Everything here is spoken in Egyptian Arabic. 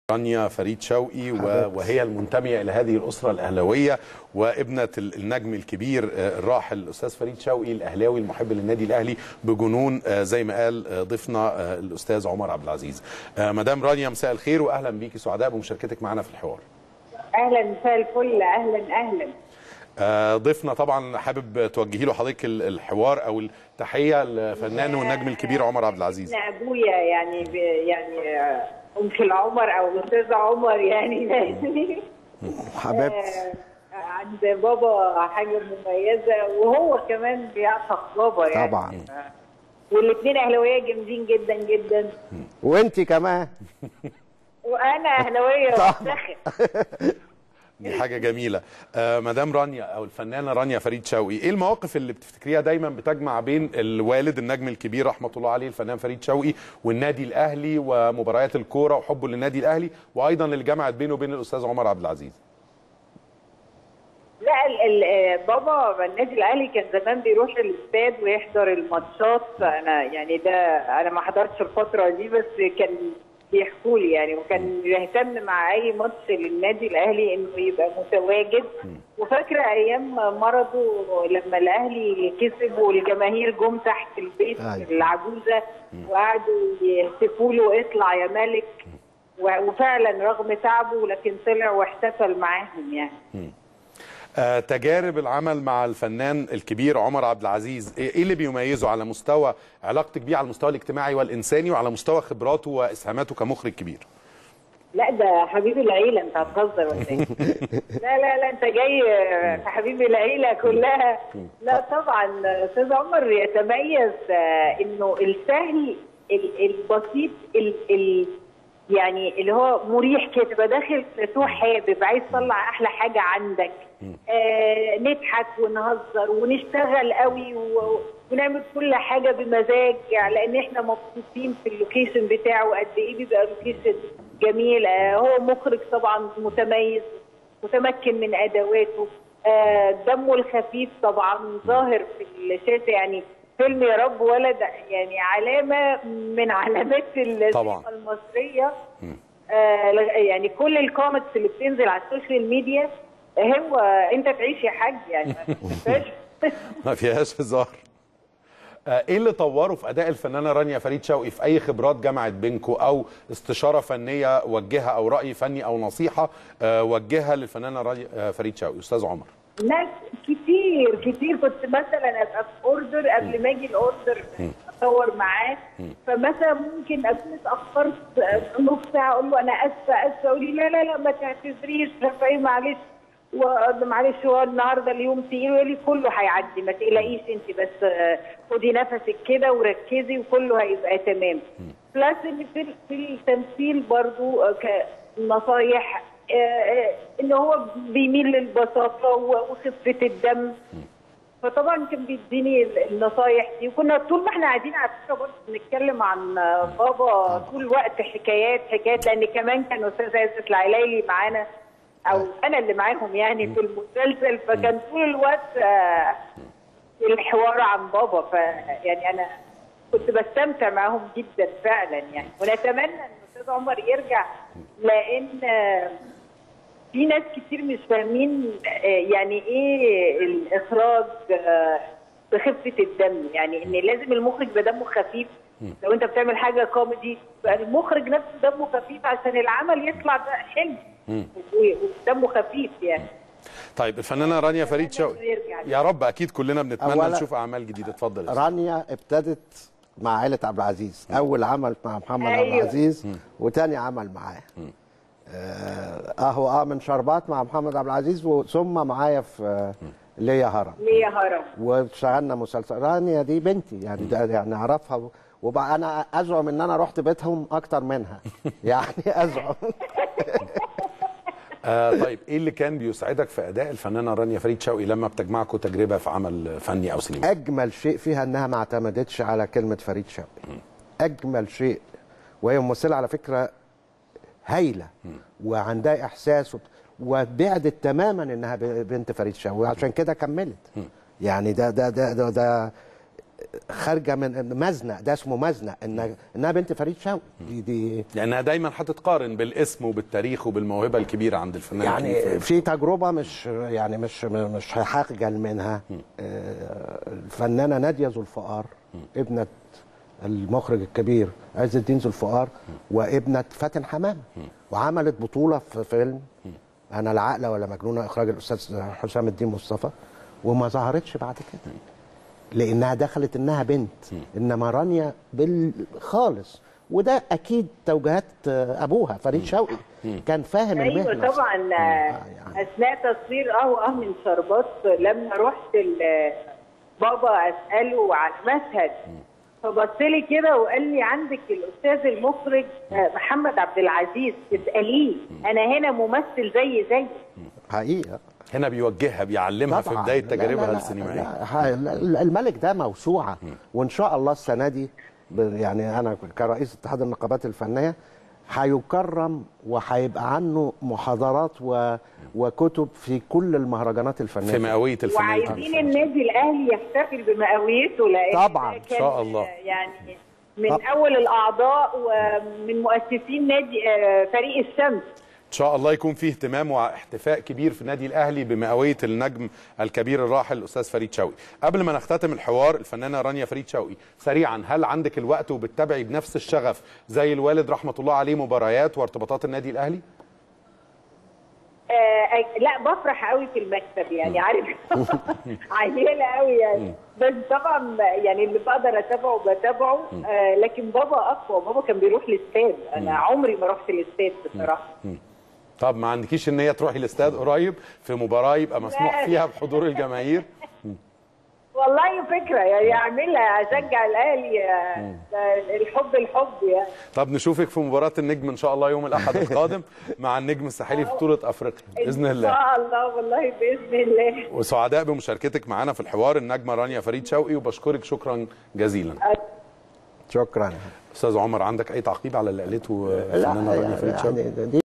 رانيا فريد شوقي و- وهي المنتمية إلى هذه الأسرة الأهلاوية وابنة ال- النجم الكبير آه، الراحل الأستاذ فريد شوقي الأهلاوي المحب للنادي الأهلي بجنون آه، زي ما قال آه، ضيفنا آه، الأستاذ عمر عبد العزيز آه، مدام رانيا مساء الخير وأهلا بيكي سعداء بمشاركتك معنا في الحوار اهلا مساء الفل اهلا اهلا آه، ضيفنا طبعا حابب توجهي له حضرتك ال- الحوار أو التحية للفنان والنجم الكبير عمر عبد العزيز انا ابويا يعني ب... يعني آه، انكل عمر او الاستاذ عمر يعني حبيبتي آه، عند بابا حاجه مميزه وهو كمان بيعشق بابا يعني طبعا والاثنين اهلاويه جامدين جدا جدا وانت كمان وانا اهلاويه وفتخر دي حاجة جميلة آه مدام رانيا أو الفنانة رانيا فريد شوقي إيه المواقف اللي بتفتكريها دايما بتجمع بين الوالد النجم الكبير رحمة الله عليه الفنان فريد شوقي والنادي الأهلي ومباريات الكورة وحبه للنادي الأهلي وأيضا اللي جمعت بينه وبين الأستاذ عمر عبد العزيز لا ال ال آه، بابا النادي الاهلي كان زمان بيروح الاستاد ويحضر الماتشات انا يعني ده انا ما حضرتش الفتره دي بس كان بيحكوا لي يعني وكان بيهتم مع اي ماتش للنادي الاهلي انه يبقى متواجد وفاكره ايام مرضه لما الاهلي كسب والجماهير جم تحت البيت أيوة. العجوزه وقعدوا يهتفوا له اطلع يا ملك و- وفعلا رغم تعبه لكن طلع واحتفل معاهم يعني آه تجارب العمل مع الفنان الكبير عمر عبد العزيز إيه إيه اللي بيميزه على مستوى علاقتك بيه على المستوى الاجتماعي والإنساني وعلى مستوى خبراته وإسهاماته كمخرج كبير لا ده حبيب العيله انت هتهزر ولا ايه؟ لا لا لا انت جاي في حبيب العيله كلها لا طبعا استاذ عمر يتميز آه، انه السهل ال- البسيط ال ال يعني اللي هو مريح كده تبقى داخل تروح حابب عايز تطلع احلى حاجه عندك آه نضحك ونهزر ونشتغل قوي و- ونعمل كل حاجه بمزاج يعني لان احنا مبسوطين في اللوكيشن بتاعه قد ايه بيبقى لوكيشن جميل آه هو مخرج طبعا متميز متمكن من ادواته آه دمه الخفيف طبعا ظاهر في الشاشه يعني فيلم يا رب ولد يعني علامه من علامات طبعاً. السينما المصريه آه لغ- يعني كل الكوميكس اللي بتنزل على السوشيال ميديا هو انت تعيش يا حاج يعني ما فيهاش ما فيهاش هزار آه، ايه اللي طوره في اداء الفنانه رانيا فريد شوقي في اي خبرات جمعت بينكم او استشاره فنيه وجهها او راي فني او نصيحه آه، وجهها للفنانه رانيا آه، فريد شوقي استاذ عمر ناس كتير كتير كنت مثلا ابقى في اوردر قبل ما اجي الاوردر اصور معاه فمثلا ممكن اكون اتاخرت نص ساعه اقول له انا اسفه اسفه يقول لي لا لا لا ما تعتذريش مش عارفه ايه معلش و- معلش هو النهارده اليوم تقيل ويقول لي كله هيعدي ما تقلقيش انت بس آه، خدي نفسك كده وركزي وكله هيبقى تمام بلس ان في في التمثيل برضو آه، كنصايح آه، آه، ان هو بيميل للبساطه و- وخفه الدم فطبعا كان بيديني ال- النصايح دي وكنا طول ما احنا قاعدين على فكره برضه بنتكلم عن آه، بابا طول الوقت حكايات حكايات لان كمان كان استاذ عزت العلايلي معانا او انا اللي معاهم يعني في المسلسل فكان طول الوقت آه، الحوار عن بابا ف يعني انا كنت بستمتع معاهم جدا فعلا يعني ونتمنى ان استاذ عمر يرجع لان آه، في ناس كتير مش فاهمين آه، يعني ايه الاخراج آه، بخفه الدم يعني ان لازم المخرج يبقى دمه خفيف لو انت بتعمل حاجه كوميدي فالمخرج نفسه دمه خفيف عشان العمل يطلع بقى حلو و- ودمه خفيف يعني طيب الفنانه رانيا فريد شوقي يرجع. يا رب اكيد كلنا بنتمنى أولاً- نشوف اعمال جديده اتفضل يا أستاذ. رانيا ابتدت مع عائله عبد العزيز اول عمل مع محمد عبد أيوة. العزيز وتاني عمل معاه آه، اهو اه من شربات مع محمد عبد العزيز وثم معايا في آه، ليا هرم ليه هرم واشتغلنا مسلسل رانيا دي بنتي يعني ده يعني اعرفها و- وبقى انا ازعم ان انا رحت بيتهم اكتر منها يعني ازعم آه طيب ايه اللي كان بيسعدك في اداء الفنانه رانيا فريد شوقي لما بتجمعكم تجربه في عمل فني او سينمائي اجمل شيء فيها انها ما اعتمدتش على كلمه فريد شوقي اجمل شيء وهي ممثله على فكره هايله وعندها احساس وبت- وبعدت تماما انها ب- بنت فريد شوقي وعشان كده كملت يعني ده ده ده ده, ده خارجه من مزنق ده اسمه مزنق ان انها بنت فريد شوقي دي, دي لانها دايما هتتقارن بالاسم وبالتاريخ وبالموهبه الكبيره عند الفنان يعني أكيد فريد. في تجربه مش يعني مش مش هخجل منها آه، الفنانه ناديه ذو الفقار ابنه المخرج الكبير عز الدين ذو الفقار وابنه فاتن حمامه وعملت بطوله في فيلم انا لا عاقله ولا مجنونه اخراج الاستاذ حسام الدين مصطفى وما ظهرتش بعد كده لانها دخلت انها بنت انما رانيا بالخالص وده اكيد توجيهات آه، ابوها فريد شوقي كان فاهم المهنه ايوه طبعا آه، يعني. اثناء تصوير اه اه من شربات لما رحت ال- بابا اساله عن مشهد فبص لي كده وقال لي عندك الاستاذ المخرج آه، محمد عبد العزيز اساليه انا هنا ممثل زي زي حقيقه هنا بيوجهها بيعلمها في طبعاً. بدايه لا- لا- تجاربها لا- السينمائيه لا، ح- لا، الملك ده موسوعه وان شاء الله السنه دي ب- يعني انا كرئيس اتحاد النقابات الفنيه هيكرم وهيبقى عنه محاضرات و... وكتب في كل المهرجانات الفنيه في مئويه الفنان وعايزين النادي الاهلي يحتفل بمئويته لان طبعاً. ده إن كان شاء الله. يعني من طب- اول الاعضاء ومن مؤسسين نادي آه، فريق الشمس ان شاء الله يكون فيه اهتمام واحتفاء كبير في النادي الاهلي بمئويه النجم الكبير الراحل الاستاذ فريد شوقي قبل ما نختتم الحوار الفنانه رانيا فريد شوقي سريعا هل عندك الوقت وبتتابعي بنفس الشغف زي الوالد رحمه الله عليه مباريات وارتباطات النادي الاهلي آه لا بفرح قوي في المكتب يعني عارف عيله قوي يعني بس طبعا يعني اللي بقدر اتابعه بتابعه آه لكن بابا اقوى بابا كان بيروح الاستاد انا عمري ما رحت الاستاد بصراحه طب ما عندكيش ان هي تروحي الاستاد قريب في مباراه يبقى مسموح لا. فيها بحضور الجماهير والله فكره يعني اعملها اشجع الاهلي آه، ده الحب الحب يعني طب نشوفك في مباراه النجم ان شاء الله يوم الاحد القادم مع النجم الساحلي في بطوله افريقيا باذن ان الله شاء الله والله باذن الله وسعداء بمشاركتك معنا في الحوار النجمه رانيا فريد شوقي وبشكرك شكرا جزيلا شكرا استاذ عمر عندك اي تعقيب على اللي قالته لا الفنانه رانيا فريد شوقي يعني دي